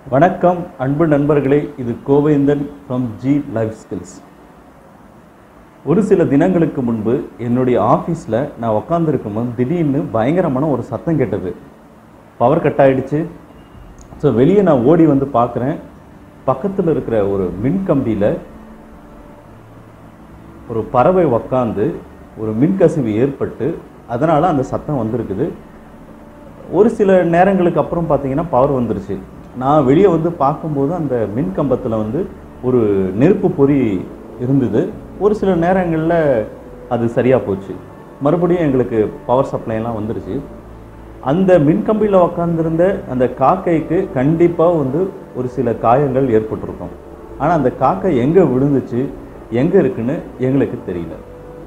வணக்கம் அன்பு நண்பர்களே இது Kovendhan from G life skills ஒரு சில தினங்களுக்கு முன்பு என்னுடைய ஆஃபீஸில் நான் உக்காந்துருக்கும்போது திடீர்னு பயங்கரமான ஒரு சத்தம் கேட்டது பவர் கட் ஆயிடுச்சு ஸோ வெளியே நான் ஓடி வந்து பார்க்குறேன் பக்கத்தில் இருக்கிற ஒரு மின் கம்பியில் ஒரு பறவை உக்காந்து ஒரு மின்கசிவு ஏற்பட்டு அதனால் அந்த சத்தம் வந்திருக்குது ஒரு சில நேரங்களுக்கு அப்புறம் பார்த்தீங்கன்னா பவர் வந்துருச்சு நான் வெளியே வந்து பார்க்கும்போது அந்த மின் கம்பத்தில் வந்து ஒரு நெருப்பு பொறி இருந்தது ஒரு சில நேரங்களில் அது சரியாக போச்சு மறுபடியும் எங்களுக்கு பவர் சப்ளைலாம் வந்துருச்சு அந்த மின்கம்பியில் உக்காந்துருந்த அந்த காக்கைக்கு கண்டிப்பாக வந்து ஒரு சில காயங்கள் ஏற்பட்டிருக்கும் ஆனால் அந்த காக்கை எங்கே விழுந்துச்சு எங்கே இருக்குன்னு எங்களுக்கு தெரியல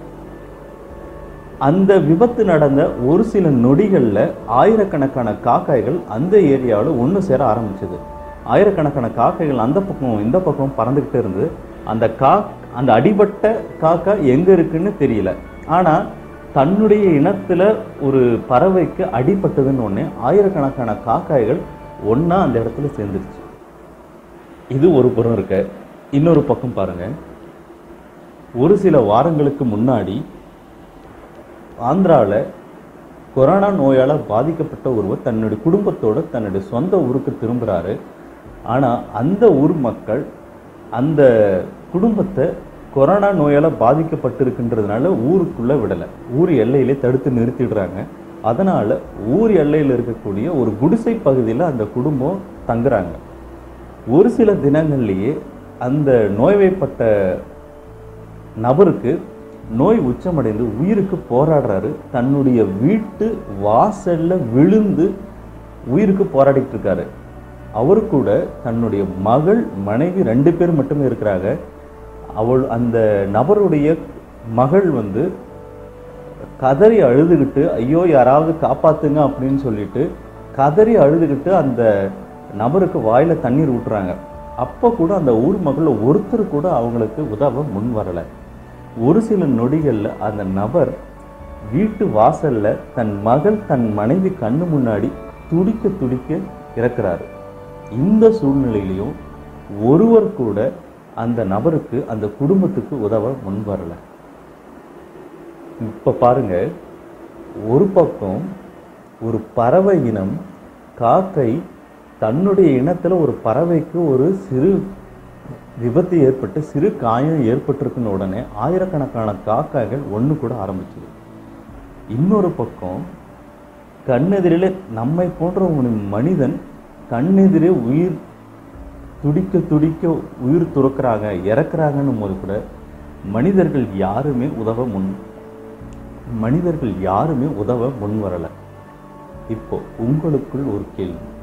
அந்த விபத்து நடந்த ஒரு சில நொடிகளில் ஆயிரக்கணக்கான காக்காய்கள் அந்த ஏரியாவில் ஒன்று சேர ஆரம்பிச்சது ஆயிரக்கணக்கான காக்கைகள் அந்த பக்கம் இந்த பக்கம் பறந்துக்கிட்டே இருந்தது அந்த கா அந்த அடிபட்ட காக்கா எங்கே இருக்குன்னு தெரியல ஆனால் தன்னுடைய இனத்தில் ஒரு பறவைக்கு அடிபட்டதுன்னு ஒன்று ஆயிரக்கணக்கான காக்காய்கள் ஒன்றா அந்த இடத்துல சேர்ந்துருச்சு இது ஒரு புறம் இருக்க இன்னொரு பக்கம் பாருங்க ஒரு சில வாரங்களுக்கு முன்னாடி ஆந்திராவில் கொரோனா நோயால் பாதிக்கப்பட்ட ஒருவர் தன்னுடைய குடும்பத்தோட தன்னுடைய சொந்த ஊருக்கு திரும்புகிறாரு ஆனால் அந்த ஊர் மக்கள் அந்த குடும்பத்தை கொரோனா நோயால் பாதிக்கப்பட்டிருக்கின்றதுனால ஊருக்குள்ளே விடலை ஊர் எல்லையிலே தடுத்து நிறுத்திடுறாங்க அதனால் ஊர் எல்லையில் இருக்கக்கூடிய ஒரு குடிசை பகுதியில் அந்த குடும்பம் தங்குறாங்க ஒரு சில தினங்கள்லேயே அந்த நோய்வாய்ப்பட்ட நபருக்கு நோய் உச்சமடைந்து உயிருக்கு போராடுறாரு தன்னுடைய வீட்டு வாசல்ல விழுந்து உயிருக்கு போராடிட்டு இருக்காரு அவர் கூட தன்னுடைய மகள் மனைவி ரெண்டு பேர் மட்டுமே இருக்கிறாங்க அவள் அந்த நபருடைய மகள் வந்து கதறி அழுதுகிட்டு ஐயோ யாராவது காப்பாத்துங்க அப்படின்னு சொல்லிட்டு கதறி அழுதுகிட்டு அந்த நபருக்கு வாயில தண்ணீர் ஊட்டுறாங்க அப்போ கூட அந்த ஊர் மக்கள் ஒருத்தர் கூட அவங்களுக்கு உதவ முன் வரலை ஒரு சில நொடிகளில் அந்த நபர் வீட்டு வாசல்ல தன் மகள் தன் மனைவி கண்ணு முன்னாடி துடிக்க துடிக்க இறக்குறாரு இந்த சூழ்நிலையிலையும் ஒருவர் கூட அந்த நபருக்கு அந்த குடும்பத்துக்கு உதவ முன் வரல இப்ப பாருங்க ஒரு பக்கம் ஒரு பறவை இனம் காக்கை தன்னுடைய இனத்துல ஒரு பறவைக்கு ஒரு சிறு விபத்து ஏற்பட்டு சிறு காயம் ஏற்பட்டிருக்குன்னு உடனே ஆயிரக்கணக்கான காக்காய்கள் ஒன்று கூட ஆரம்பிச்சது இன்னொரு பக்கம் கண்ணெதிரிலே நம்மை போன்ற ஒரு மனிதன் கண்ணெதிரே உயிர் துடிக்க துடிக்க உயிர் துறக்கிறாங்க இறக்குறாங்கன்னும் போது கூட மனிதர்கள் யாருமே உதவ முன் மனிதர்கள் யாருமே உதவ முன் வரலை இப்போ உங்களுக்குள் ஒரு கேள்வி